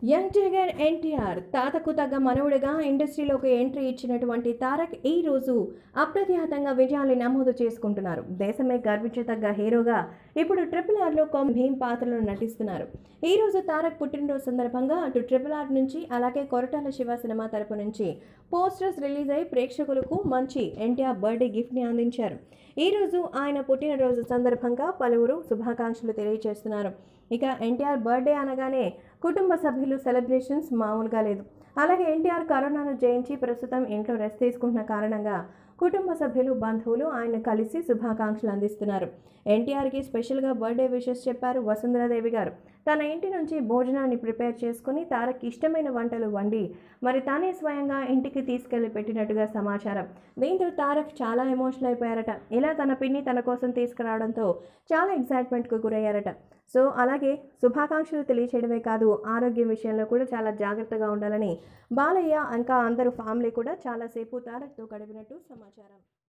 young tiger NTR తాతకు తగ్గ మనవుడిగా ఇండస్ట్రీలోకి ఎంట్రీ ఇచ్చినటువంటి తారక్ ఈ రోజు అప్రతిహతంగా విజయాన్ని నమోదు చేసుకుంటున్నారు దేశమే గర్వించదగ్గ హీరోగా ఇప్పుడు ట్రిపుల్ ఆర్లో కొం భీమ్ పాత్రలో నటిస్తున్నారు ఈ రోజు తారక్ పుట్టినరోజు సందర్భంగా అటు ట్రిపుల్ ఆర్ నుంచి అలాగే కొరటాల శివ సినిమా తరపు నుంచి పోస్టర్స్ రిలీజ్ అయి ప్రేక్షకులకు మంచి ఎన్టీఆర్ బర్త్డే గిఫ్ట్ని అందించారు ఈ రోజు ఆయన పుట్టినరోజు సందర్భంగా పలువురు శుభాకాంక్షలు తెలియజేస్తున్నారు ఇక ఎన్టీఆర్ బర్త్డే అనగానే కుటుంబ సభ్యులు సెలబ్రేషన్స్ మామూలుగా లేదు అలాగే ఎన్టీఆర్ కరోనాను జయించి ప్రస్తుతం ఇంట్లో రెస్ట్ తీసుకుంటున్న కారణంగా కుటుంబ సభ్యులు బంధువులు ఆయన కలిసి శుభాకాంక్షలు అందిస్తున్నారు ఎన్టీఆర్కి స్పెషల్గా బర్త్డే విషెస్ చెప్పారు వసుంధరాదేవి గారు తన ఇంటి నుంచి భోజనాన్ని ప్రిపేర్ చేసుకుని తారక్ ఇష్టమైన వంటలు వండి మరి తానే స్వయంగా ఇంటికి తీసుకెళ్లి పెట్టినట్టుగా సమాచారం దీంతో తారక్ చాలా ఎమోషనల్ అయిపోయారట ఇలా తన పిన్ని తన కోసం తీసుకురావడంతో చాలా ఎగ్జైట్మెంట్కు గురయ్యారట సో అలాగే శుభాకాంక్షలు తెలియచేయడమే కాదు ఆరోగ్యం విషయంలో కూడా చాలా జాగ్రత్తగా ఉండాలని బాలయ్య ఇంకా అందరూ ఫ్యామిలీ కూడా చాలాసేపు తారక్తో గడిపినట్టు సమాచారం